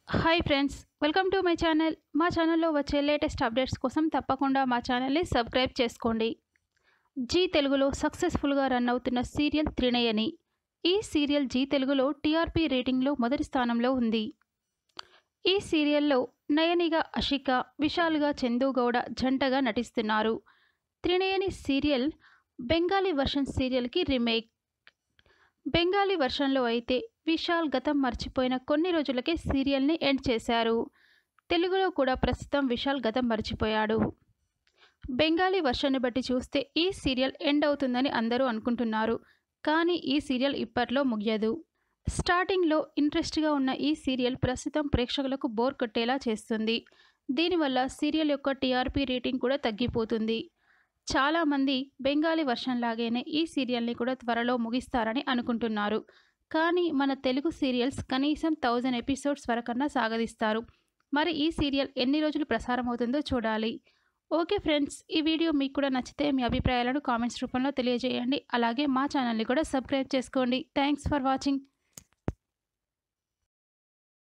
hi friends welcome to my channel మా ఛానల్లో వచ్చే లేటెస్ట్ అప్డేట్స్ కోసం తప్పకుండా మా ఛానల్ని సబ్స్క్రైబ్ చేసుకోండి జీ తెలుగులో సక్సెస్ఫుల్గా రన్ అవుతున్న సీరియల్ త్రినయని ఈ సీరియల్ జీ తెలుగులో టీఆర్పీ రేటింగ్లో మొదటి స్థానంలో ఉంది ఈ సీరియల్లో నయనిగా అషిక విశాల్గా చందు గౌడ జంటగా నటిస్తున్నారు త్రినయని సీరియల్ బెంగాలీ వర్షన్ సీరియల్కి రీమేక్ బెంగాలీ వర్షన్లో అయితే విశాల్ గతం మర్చిపోయిన కొన్ని రోజులకే సీరియల్ని ఎండ్ చేశారు తెలుగులో కూడా ప్రస్తుతం విశాల్ గతం మర్చిపోయాడు బెంగాలీ వర్షన్ని బట్టి చూస్తే ఈ సీరియల్ ఎండ్ అవుతుందని అందరూ అనుకుంటున్నారు కానీ ఈ సీరియల్ ఇప్పట్లో ముగియదు స్టార్టింగ్లో ఇంట్రెస్ట్గా ఉన్న ఈ సీరియల్ ప్రస్తుతం ప్రేక్షకులకు బోర్ కొట్టేలా చేస్తుంది దీనివల్ల సీరియల్ యొక్క టీఆర్పీ రేటింగ్ కూడా తగ్గిపోతుంది చాలామంది బెంగాలీ వర్షన్ లాగానే ఈ సీరియల్ని కూడా త్వరలో ముగిస్తారని అనుకుంటున్నారు కానీ మన తెలుగు సీరియల్స్ కనీసం థౌజండ్ ఎపిసోడ్స్ వరకన్నా సాగదీస్తారు మరి ఈ సీరియల్ ఎన్ని రోజులు ప్రసారం అవుతుందో చూడాలి ఓకే ఫ్రెండ్స్ ఈ వీడియో మీకు కూడా నచ్చితే మీ అభిప్రాయాలను కామెంట్స్ రూపంలో తెలియజేయండి అలాగే మా ఛానల్ని కూడా సబ్స్క్రైబ్ చేసుకోండి థ్యాంక్స్ ఫర్ వాచింగ్